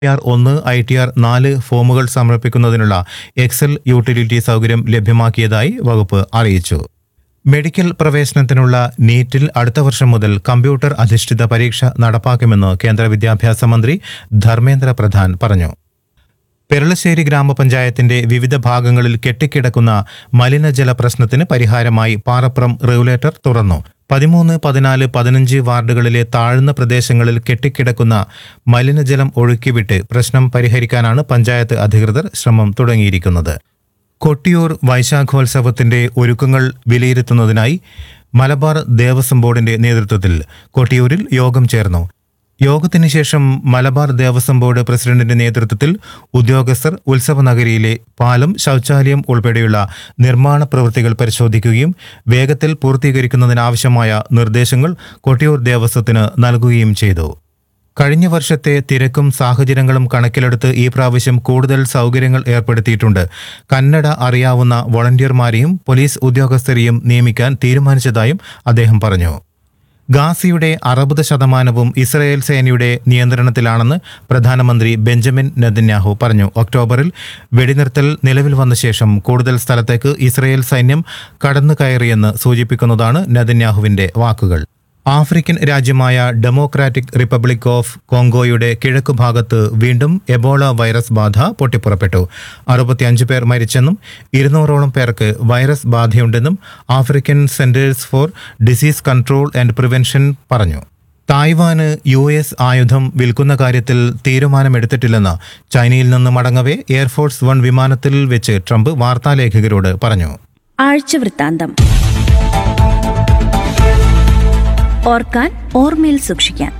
R ഒന്ന് I T R നാല് ഫോമുകൾ സമർപ്പിക്കുന്നതിനുള്ള എക്സൽ യൂട്ടിലിറ്റി സൗകര്യം ലഭ്യമാക്കിയതായി വകുപ്പ് അറിയിച്ചു മെഡിക്കൽ പ്രവേശനത്തിനുള്ള നീറ്റിൽ അടുത്ത വർഷം മുതൽ കമ്പ്യൂട്ടർ അധിഷ്ഠിത പരീക്ഷ നടപ്പാക്കുമെന്ന് കേന്ദ്ര വിദ്യാഭ്യാസ മന്ത്രി ധർമ്മേന്ദ്ര പ്രധാൻ പറഞ്ഞു പെരളശ്ശേരി ഗ്രാമപഞ്ചായത്തിന്റെ വിവിധ ഭാഗങ്ങളിൽ കെട്ടിക്കിടക്കുന്ന മലിനജല പ്രശ്നത്തിന് പരിഹാരമായി പാറപ്പുറം റെഗുലേറ്റർ തുറന്നു പതിമൂന്ന് പതിനാല് പതിനഞ്ച് വാർഡുകളിലെ താഴ്ന്ന പ്രദേശങ്ങളിൽ കെട്ടിക്കിടക്കുന്ന മലിനജലം ഒഴുക്കിവിട്ട് പ്രശ്നം പരിഹരിക്കാനാണ് പഞ്ചായത്ത് അധികൃതർ ശ്രമം തുടങ്ങിയിരിക്കുന്നത് കൊട്ടിയൂർ വൈശാഖോത്സവത്തിന്റെ ഒരുക്കങ്ങൾ വിലയിരുത്തുന്നതിനായി മലബാർ ദേവസ്വം ബോർഡിന്റെ നേതൃത്വത്തിൽ കൊട്ടിയൂരിൽ യോഗം ചേർന്നു യോഗത്തിന് ശേഷം മലബാർ ദേവസ്വം ബോർഡ് പ്രസിഡന്റിന്റെ നേതൃത്വത്തിൽ ഉദ്യോഗസ്ഥർ ഉത്സവ നഗരിയിലെ പാലം ശൗചാലയം ഉൾപ്പെടെയുള്ള നിർമ്മാണ പ്രവൃത്തികൾ പരിശോധിക്കുകയും വേഗത്തിൽ പൂർത്തീകരിക്കുന്നതിനാവശ്യമായ നിർദ്ദേശങ്ങൾ കൊട്ടിയൂർ ദേവസ്വത്തിന് നൽകുകയും ചെയ്തു കഴിഞ്ഞ വർഷത്തെ തിരക്കും സാഹചര്യങ്ങളും കണക്കിലെടുത്ത് ഈ പ്രാവശ്യം കൂടുതൽ സൗകര്യങ്ങൾ ഏർപ്പെടുത്തിയിട്ടുണ്ട് കന്നഡ അറിയാവുന്ന വോളണ്ടിയർമാരെയും പോലീസ് ഉദ്യോഗസ്ഥരെയും നിയമിക്കാൻ തീരുമാനിച്ചതായും അദ്ദേഹം പറഞ്ഞു ഗാസിയുടെ അറുപത് ശതമാനവും ഇസ്രയേൽ സേനയുടെ നിയന്ത്രണത്തിലാണെന്ന് പ്രധാനമന്ത്രി ബെഞ്ചമിൻ നെതന്യാഹു പറഞ്ഞു ഒക്ടോബറിൽ വെടിനിർത്തൽ നിലവിൽ വന്ന ശേഷം കൂടുതൽ സ്ഥലത്തേക്ക് ഇസ്രയേൽ സൈന്യം കടന്നു കയറിയെന്ന് സൂചിപ്പിക്കുന്നതാണ് നെതന്യാഹുവിന്റെ വാക്കുകൾ ആഫ്രിക്കൻ രാജ്യമായ ഡെമോക്രാറ്റിക് റിപ്പബ്ലിക് ഓഫ് കോങ്കോയുടെ കിഴക്കു ഭാഗത്ത് വീണ്ടും എബോള വൈറസ് ബാധ പൊട്ടിപ്പുറപ്പെട്ടു അറുപത്തിയഞ്ച് പേർ മരിച്ചെന്നും ഇരുന്നൂറോളം പേർക്ക് വൈറസ് ബാധയുണ്ടെന്നും African centres for disease control and prevention പറഞ്ഞു തായ്വാന് യു എസ് ആയുധം വിൽക്കുന്ന കാര്യത്തിൽ തീരുമാനമെടുത്തിട്ടില്ലെന്ന് ചൈനയിൽ നിന്ന് മടങ്ങവേ എയർഫോഴ്സ് വൺ വിമാനത്തിൽ വെച്ച് ട്രംപ് വാർത്താലേഖകരോട് പറഞ്ഞു ആഴ്ച വൃത്താന്തം ഓർക്കാൻ ഓർമ്മയിൽ സൂക്ഷിക്കാൻ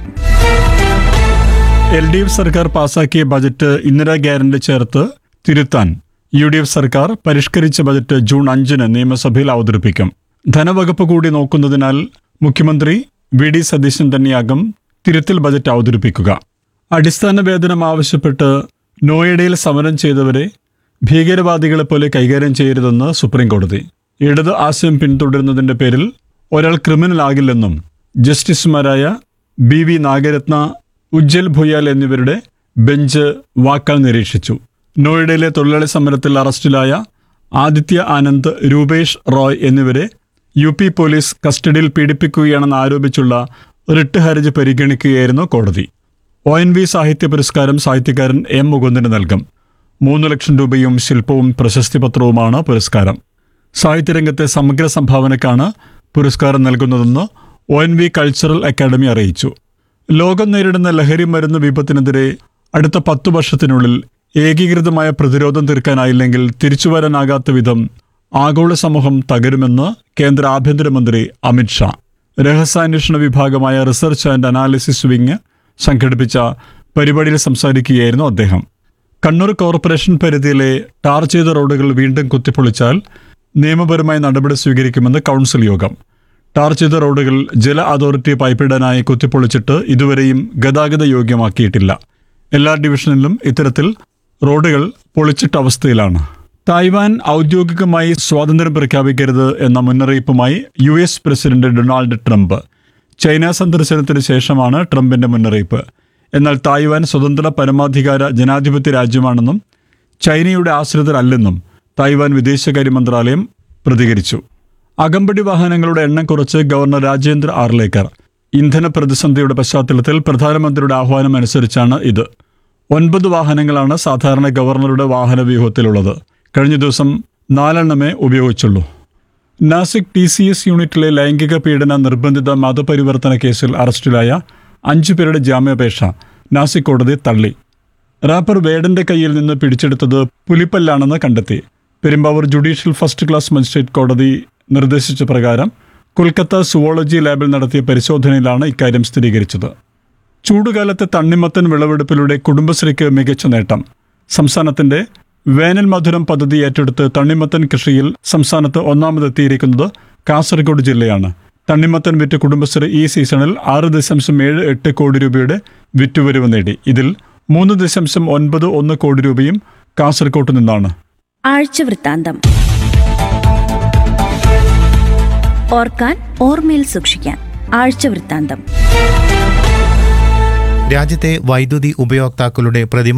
എൽ ഡി എഫ് സർക്കാർ പാസാക്കിയ ബജറ്റ് ഇന്ദിരാ ഗ്യാരന്റ് ചേർത്ത് തിരുത്താൻ യു ഡി എഫ് സർക്കാർ പരിഷ്കരിച്ച ബജറ്റ് ജൂൺ അഞ്ചിന് നിയമസഭയിൽ അവതരിപ്പിക്കും ധനവകുപ്പ് കൂടി നോക്കുന്നതിനാൽ മുഖ്യമന്ത്രി വി ഡി സതീശൻ തന്നെയാകും തിരുത്തൽ ബജറ്റ് അവതരിപ്പിക്കുക അടിസ്ഥാന വേതനം ആവശ്യപ്പെട്ട് നോയിഡയിൽ സമരം ചെയ്തവരെ ഭീകരവാദികളെ പോലെ കൈകാര്യം ചെയ്യരുതെന്ന് സുപ്രീം കോടതി ഇടത് ആശയം പിന്തുടരുന്നതിന്റെ പേരിൽ ഒരാൾ ക്രിമിനൽ ആകില്ലെന്നും ജസ്റ്റിസുമാരായ ബി വി നാഗരത്ന ഉജ്ജൽ ഭുയാൽ എന്നിവരുടെ ബെഞ്ച് വാക്കാൽ നിരീക്ഷിച്ചു നോയിഡയിലെ തൊഴിലാളി സമരത്തിൽ അറസ്റ്റിലായ ആദിത്യ ആനന്ദ് രൂപേഷ് റോയ് എന്നിവരെ യു പി പോലീസ് കസ്റ്റഡിയിൽ പീഡിപ്പിക്കുകയാണെന്ന് ആരോപിച്ചുള്ള റിട്ട് ഹർജി പരിഗണിക്കുകയായിരുന്നു കോടതി ഒ എൻ വി സാഹിത്യ പുരസ്കാരം സാഹിത്യകാരൻ എം മുകുന്ദന് നൽകും മൂന്ന് ലക്ഷം രൂപയും ശില്പവും പ്രശസ്തി പത്രവുമാണ് പുരസ്കാരം സാഹിത്യരംഗത്തെ സമഗ്ര സംഭാവനക്കാണ് പുരസ്കാരം നൽകുന്നതെന്ന് O N V cultural academy അറിയിച്ചു ലോകം നേരിടുന്ന ലഹരി മരുന്ന് വിപത്തിനെതിരെ അടുത്ത പത്തു വർഷത്തിനുള്ളിൽ ഏകീകൃതമായ പ്രതിരോധം തീർക്കാനായില്ലെങ്കിൽ തിരിച്ചുവരാനാകാത്ത വിധം ആഗോള സമൂഹം തകരുമെന്ന് കേന്ദ്ര ആഭ്യന്തരമന്ത്രി അമിത്ഷാ രഹസ്യാന്വേഷണ വിഭാഗമായ റിസർച്ച് ആൻഡ് അനാലിസിസ് വിങ് സംഘടിപ്പിച്ച പരിപാടിയിൽ സംസാരിക്കുകയായിരുന്നു അദ്ദേഹം കണ്ണൂർ കോർപ്പറേഷൻ പരിധിയിലെ ടാർ ചെയ്ത റോഡുകൾ വീണ്ടും കുത്തിപ്പൊളിച്ചാൽ നിയമപരമായ നടപടി സ്വീകരിക്കുമെന്ന് കൗൺസിൽ യോഗം ടാർ ചെയ്ത റോഡുകൾ ജല അതോറിറ്റി പൈപ്പിടാനായി കുത്തിപ്പൊളിച്ചിട്ട് ഇതുവരെയും ഗതാഗത യോഗ്യമാക്കിയിട്ടില്ല എല്ലാ ഡിവിഷനിലും ഇത്തരത്തിൽ റോഡുകൾ പൊളിച്ചിട്ട അവസ്ഥയിലാണ് തായ്വാൻ ഔദ്യോഗികമായി സ്വാതന്ത്ര്യം പ്രഖ്യാപിക്കരുത് എന്ന മുന്നറിയിപ്പുമായി U S president Donald Trump China സന്ദർശനത്തിന് ശേഷമാണ് ട്രംപിന്റെ മുന്നറിയിപ്പ് എന്നാൽ തായ്വാൻ സ്വതന്ത്ര പരമാധികാര ജനാധിപത്യ രാജ്യമാണെന്നും ചൈനയുടെ ആശ്രിതരല്ലെന്നും തായ്വാൻ വിദേശകാര്യ മന്ത്രാലയം പ്രതികരിച്ചു അകമ്പടി വാഹനങ്ങളുടെ എണ്ണം കുറച്ച് ഗവർണർ രാജേന്ദ്ര ആർലേക്കർ ഇന്ധന പ്രതിസന്ധിയുടെ പശ്ചാത്തലത്തിൽ പ്രധാനമന്ത്രിയുടെ ആഹ്വാനം അനുസരിച്ചാണ് ഇത് ഒൻപത് വാഹനങ്ങളാണ് സാധാരണ ഗവർണറുടെ വാഹന വ്യൂഹത്തിലുള്ളത് കഴിഞ്ഞ ദിവസം നാലെണ്ണമേ ഉപയോഗിച്ചുള്ളൂ നാസിക് ടി സി എസ് യൂണിറ്റിലെ ലൈംഗിക പീഡന നിർബന്ധിത മതപരിവർത്തന കേസിൽ അറസ്റ്റിലായ അഞ്ചു പേരുടെ ജാമ്യാപേക്ഷ നാസിക് കോടതി തള്ളി റാപ്പർ വേഡന്റെ കയ്യിൽ നിന്ന് പിടിച്ചെടുത്തത് പുലിപ്പല്ലാണെന്ന് കണ്ടെത്തി Perumbavoor judicial first class magistrate കോടതി നിർദ്ദേശിച്ച പ്രകാരം കൊൽക്കത്ത സുവോളജി ലാബിൽ നടത്തിയ പരിശോധനയിലാണ് ഇക്കാര്യം സ്ഥിരീകരിച്ചത് ചൂടുകാലത്തെ തണ്ണിമത്തൻ വിളവെടുപ്പിലൂടെ കുടുംബശ്രീക്ക് മികച്ച നേട്ടം സംസ്ഥാനത്തിന്റെ വേനൽ മധുരം പദ്ധതി ഏറ്റെടുത്ത് തണ്ണിമത്തൻ കൃഷിയിൽ സംസ്ഥാനത്ത് ഒന്നാമതെത്തിയിരിക്കുന്നത് കാസർഗോഡ് ജില്ലയാണ് തണ്ണിമത്തൻ വിറ്റ് കുടുംബശ്രീ ഈ സീസണിൽ ആറ് ദശാംശം ഏഴ് എട്ട് കോടി രൂപയുടെ വിറ്റുവരവ് നേടി ഇതിൽ മൂന്ന് ദശാംശം ഒൻപത് ഒന്ന് കോടി രൂപയും കാസർഗോഡ് നിന്നാണ് ആഴ്ച വൃത്താന്തം ഓർക്കാൻ ഓർമ്മയിൽ സൂക്ഷിക്കാൻ ആഴ്ച വൃത്താന്തം രാജ്യത്തെ വൈദ്യുതി ഉപയോക്താക്കളുടെ പ്രതിമാസ